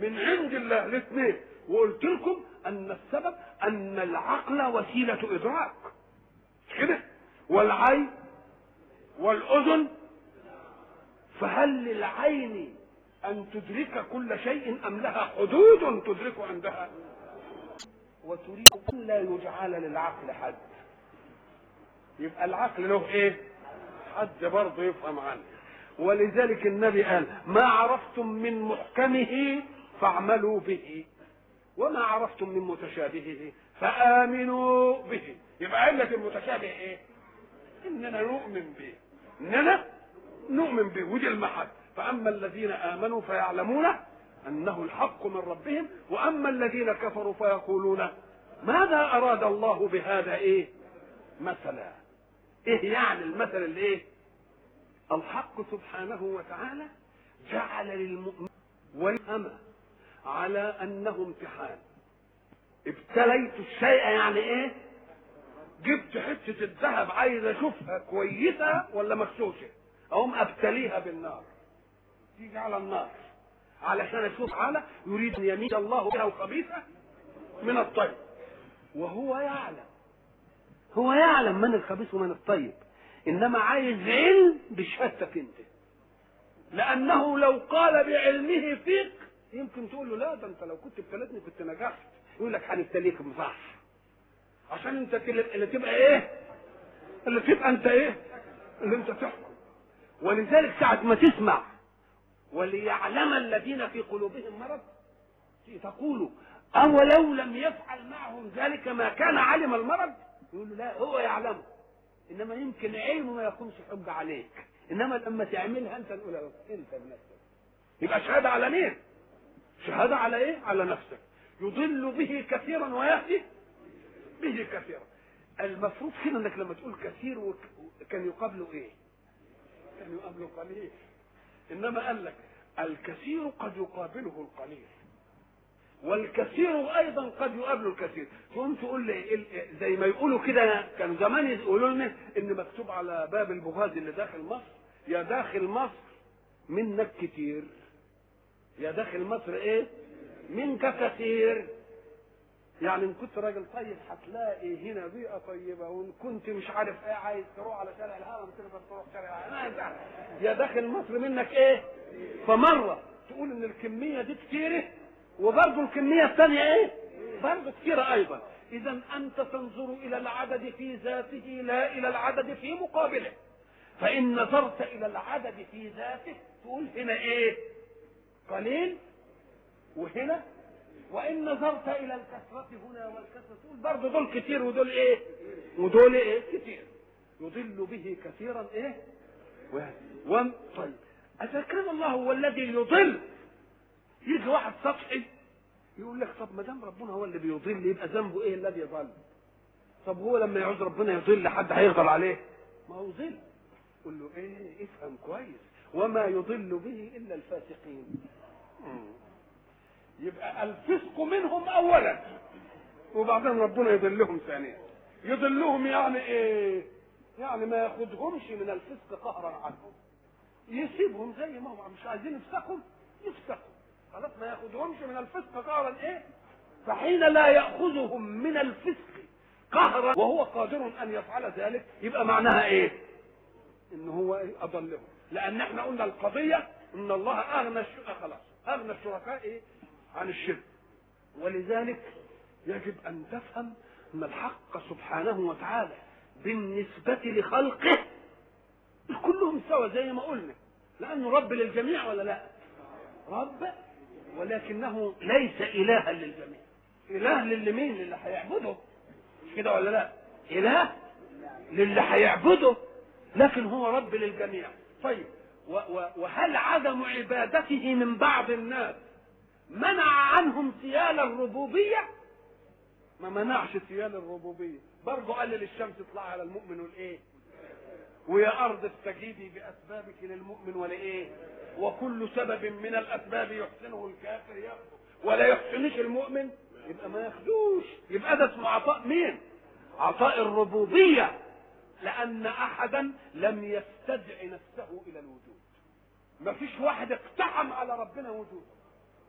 من عند الله الاثنين وقلت لكم ان السبب ان العقل وسيله ادراك مش كده والعين والاذن فهل للعين ان تدرك كل شيء ام لها حدود تدرك عندها وتريد ان لا يجعل للعقل حد يبقى العقل له ايه حد برضه يفهم عنه ولذلك النبي قال ما عرفتم من محكمه فاعملوا به وما عرفتم من متشابهه فآمنوا به يبقى علة المتشابه ايه اننا نؤمن به اننا نؤمن به ودي المحل فاما الذين امنوا فيعلمون انه الحق من ربهم واما الذين كفروا فيقولون ماذا اراد الله بهذا ايه مثلا ايه يعني المثل اللي ايه الحق سبحانه وتعالى جعل للمؤمن والأمة على أنه امتحان ابتليت الشيء يعني ايه جبت حتة الذهب عايز اشوفها كويسة ولا مغشوشة اقوم ابتليها بالنار تيجي على النار علشان اشوف حالة يريد ان يميز الله بها الخبيثة من الطيب وهو يعلم هو يعلم من الخبيث ومن الطيب انما عايز علم بشهادتك انت لانه لو قال بعلمه فيك يمكن تقول له لا ده انت لو كنت ابتلتني كنت نجحت يقول لك هنبتليك صح عشان انت اللي تبقى ايه اللي تبقى انت ايه اللي انت تحكم ولذلك ساعة ما تسمع وليعلم الذين في قلوبهم مرض تقول أولو لم يفعل معهم ذلك ما كان علم المرض يقول له لا هو يعلمه انما يمكن علمه ما يكونش حجه عليك انما لما تعملها انت نقول انت بنفسك يبقى شهاده على مين شهاده على ايه على نفسك يضل به كثيرا ويهدي به كثيرا المفروض هنا انك لما تقول كثير وك... كان يقابله ايه كان يقابله قليل انما قال لك الكثير قد يقابله القليل والكثير ايضا قد يقابله الكثير تقوم تقول لي زي ما يقولوا كده كان زمان يقولوا لنا ان مكتوب على باب البغاز اللي داخل مصر يا داخل مصر منك كتير يا داخل مصر ايه منك كثير يعني ان كنت راجل طيب هتلاقي هنا بيئه طيبه وان كنت مش عارف ايه عايز تروح على شارع الهرم تقدر تروح شارع الهرم يا داخل مصر منك ايه فمره تقول ان الكميه دي كتيره وبرضه الكمية الثانية ايه؟ برضه كثيرة أيضا إذا أنت تنظر إلى العدد في ذاته لا إلى العدد في مقابله فإن نظرت إلى العدد في ذاته تقول هنا إيه؟ قليل وهنا وإن نظرت إلى الكثرة هنا والكثرة تقول برضه دول كتير ودول إيه؟ ودول إيه؟ كتير يضل به كثيرا إيه؟ و... طيب إذا كان الله هو الذي يضل يجي واحد سطحي يقول لك طب ما دام ربنا هو اللي بيضل يبقى ذنبه ايه الذي يضل؟ طب هو لما يعوز ربنا يضل حد هيفضل عليه؟ ما هو ضل قول له ايه افهم كويس وما يضل به الا الفاسقين يبقى الفسق منهم اولا وبعدين ربنا يضلهم ثانيا يضلهم يعني ايه يعني ما ياخدهمش من الفسق قهرا عنهم يسيبهم زي ما هم مش عايزين يفسقوا يفسقوا خلاص ما ياخذهمش من الفسق قهرا ايه فحين لا ياخذهم من الفسق قهرا وهو قادر ان يفعل ذلك يبقى معناها ايه ان هو إيه؟ اضلهم لان احنا قلنا القضيه ان الله اغنى الشركاء خلاص اغنى الشركاء ايه عن الشرك ولذلك يجب ان تفهم ان الحق سبحانه وتعالى بالنسبه لخلقه كلهم سوا زي ما قلنا لانه رب للجميع ولا لا رب ولكنه ليس الها للجميع اله للمين للي هيعبده مش كده ولا لا اله للي هيعبده لكن هو رب للجميع طيب و و وهل عدم عبادته من بعض الناس منع عنهم سيال الربوبيه ما منعش سيال الربوبيه برضه قال للشمس اطلعي على المؤمن والايه ويا ارض استجيبي باسبابك للمؤمن ولايه وكل سبب من الاسباب يحسنه الكافر ياخذه ولا يحسنش المؤمن يبقى ما ياخدوش يبقى ده اسمه عطاء مين عطاء الربوبيه لان احدا لم يستدع نفسه الى الوجود ما فيش واحد اقتحم على ربنا وجوده